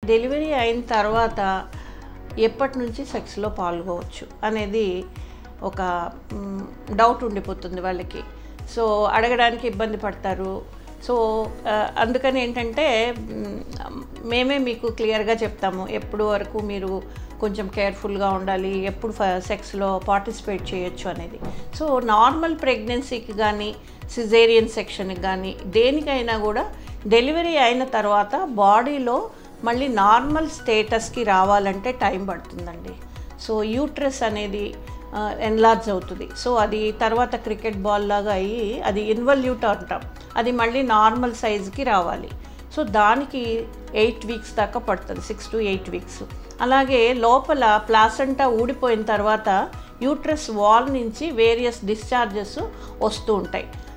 delivery అయిన తర్వాత ఎప్పటి నుంచి సెక్స్లో పాల్గొవచ్చు అనేది ఒక మ్, డౌట్ ఉండిపోతుంది వాళ్ళకి సో అడగడానికి ఇబ్బంది పడతారు సో ఆ, అందుకని ఏంటంటే మ్, మేమే మీకు క్లియర్గా చెప్తాము ఎప్పుడు వరకు మీరు కొంచెం కేర్ఫుల్గా ఉండాలి ఎప్పుడు సెక్స్లో పార్టిసిపేట్ చేయొచ్చు అనేది సో నార్మల్ ప్రెగ్నెన్సీకి కానీ సిజేరియన్ సెక్షన్కి కానీ దేనికైనా కూడా డెలివరీ అయిన తర్వాత బాడీలో మళ్ళీ నార్మల్ స్టేటస్కి రావాలంటే టైం పడుతుందండి సో యూట్రస్ అనేది ఎన్లార్జ్ అవుతుంది సో అది తర్వాత క్రికెట్ బాల్ లాగా అయ్యి అది ఇన్వల్యూట్ అంటాం అది మళ్ళీ నార్మల్ సైజుకి రావాలి సో దానికి ఎయిట్ వీక్స్ దాకా పడుతుంది సిక్స్ టు ఎయిట్ వీక్స్ అలాగే లోపల ప్లాసంటా ఊడిపోయిన తర్వాత యూట్రస్ వాల్ నుంచి వేరియస్ డిశ్చార్జెస్ వస్తూ ఉంటాయి